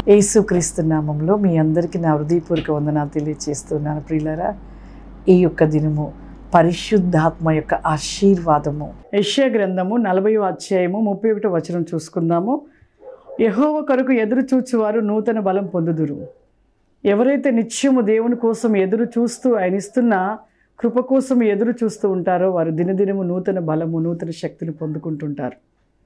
యేసుక్రీస్తు నామంలో మీ అందరికీ నా హృదయపూర్వక వందనాలు తెలియజేస్తున్నాను ప్రియులరా ఈ యొక్క దినము పరిశుద్ధాత్మ యొక్క ఆశీర్వాదము యెషయా గ్రంథము నలభై అధ్యాయము ముప్పై ఒకటో వచనం చూసుకుందాము యెహోవా కొరకు ఎదురు చూచువారు నూతన బలం పొందుదురు ఎవరైతే నిత్యము దేవుని కోసం ఎదురు చూస్తూ ఆయన ఇస్తున్న కృప కోసం ఎదురు చూస్తూ ఉంటారో వారు దినదినము నూతన బలము నూతన శక్తిని పొందుకుంటుంటారు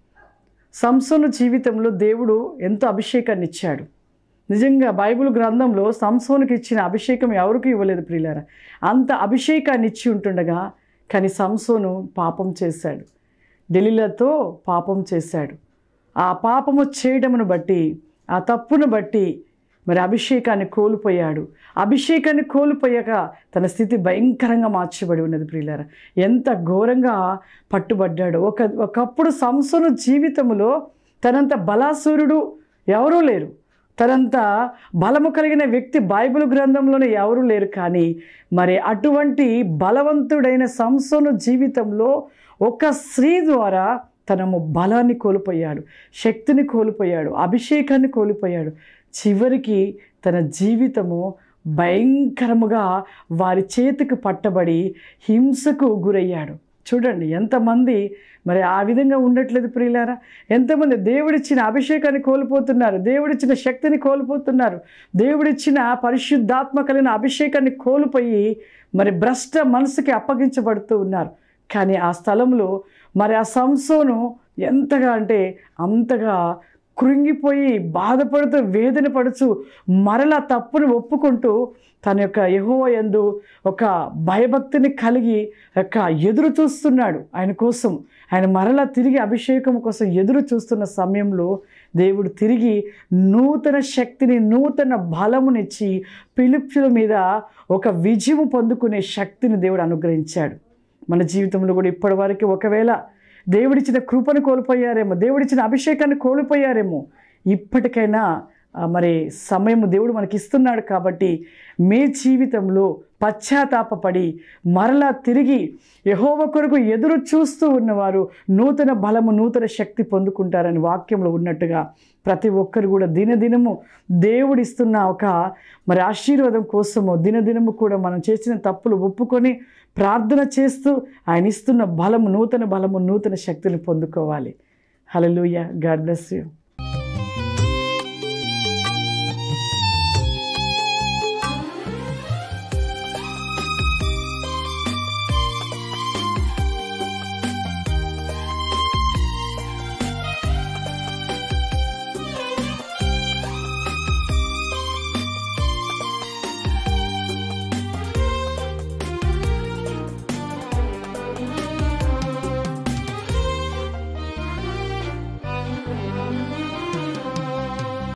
సంసోను జీవితంలో దేవుడు ఎంతో అభిషేకాన్ని ఇచ్చాడు నిజంగా బైబిల్ గ్రంథంలో సంసోనుకి ఇచ్చిన అభిషేకం ఎవరికి ఇవ్వలేదు ప్రియులారా అంత అభిషేకాన్ని ఇచ్చి ఉంటుండగా కానీ సంసోను పాపం చేశాడు ఢిల్లీలతో పాపం చేశాడు ఆ పాపము చేయడమును బట్టి ఆ తప్పును బట్టి మరి అభిషేకాన్ని కోల్పోయాడు అభిషేకాన్ని కోల్పోయాక తన స్థితి భయంకరంగా మార్చబడి ఉన్నది ప్రియులారా ఎంత ఘోరంగా పట్టుబడ్డాడు ఒక ఒకప్పుడు సంసోను జీవితంలో తనంత బలాసురుడు ఎవరూ లేరు తనంత బలము కలిగిన వ్యక్తి బైబిల్ గ్రంథంలోనే ఎవరూ లేరు కానీ మరి అటువంటి బలవంతుడైన సంసోను జీవితంలో ఒక స్త్రీ ద్వారా తనము బలాన్ని కోల్పోయాడు శక్తిని కోల్పోయాడు అభిషేకాన్ని కోల్పోయాడు చివరికి తన జీవితము భయంకరముగా వారి చేతికి పట్టబడి హింసకు గురయ్యాడు చూడండి ఎంతమంది మరి ఆ విధంగా ఉండట్లేదు ప్రియులారా ఎంతమంది దేవుడిచ్చిన అభిషేకాన్ని కోల్పోతున్నారు దేవుడిచ్చిన శక్తిని కోల్పోతున్నారు దేవుడిచ్చిన పరిశుద్ధాత్మ కలిగిన అభిషేకాన్ని కోల్పోయి మరి భ్రష్ట మనసుకి అప్పగించబడుతూ ఉన్నారు కానీ ఆ స్థలంలో మరి ఆ సంసోను ఎంతగా అంటే అంతగా కృంగిపోయి బాధపడుతూ వేదన పడుచు మరలా తప్పును ఒప్పుకుంటూ తన యొక్క యహోవ యందు ఒక భయభక్తిని కలిగి యొక్క ఎదురు చూస్తున్నాడు ఆయన కోసం ఆయన మరలా తిరిగి అభిషేకం కోసం ఎదురు చూస్తున్న సమయంలో దేవుడు తిరిగి నూతన శక్తిని నూతన బలమునిచ్చి పిలుపుల మీద ఒక విజయము పొందుకునే శక్తిని దేవుడు అనుగ్రహించాడు మన జీవితంలో కూడా ఇప్పటివరకు ఒకవేళ దేవుడిచ్చిన కృపను కోల్పోయారేమో దేవుడిచ్చిన అభిషేకాన్ని కోల్పోయారేమో ఇప్పటికైనా ఆ, మరి సమయం దేవుడు మనకి ఇస్తున్నాడు కాబట్టి మీ జీవితంలో పశ్చాత్తాపపడి మరలా తిరిగి యహోవ కొరకు ఎదురు చూస్తూ ఉన్నవారు నూతన బలము నూతన శక్తి పొందుకుంటారని వాక్యంలో ఉన్నట్టుగా ప్రతి ఒక్కరు కూడా దినదినము దేవుడిస్తున్న ఒక మరి ఆశీర్వాదం కోసము దినదినము కూడా మనం చేసిన తప్పులు ఒప్పుకొని ప్రార్థన చేస్తూ ఆయన ఇస్తున్న బలము నూతన బలము నూతన శక్తిని పొందుకోవాలి హల్లెలూయా గాడ్ బ్లెస్ యూ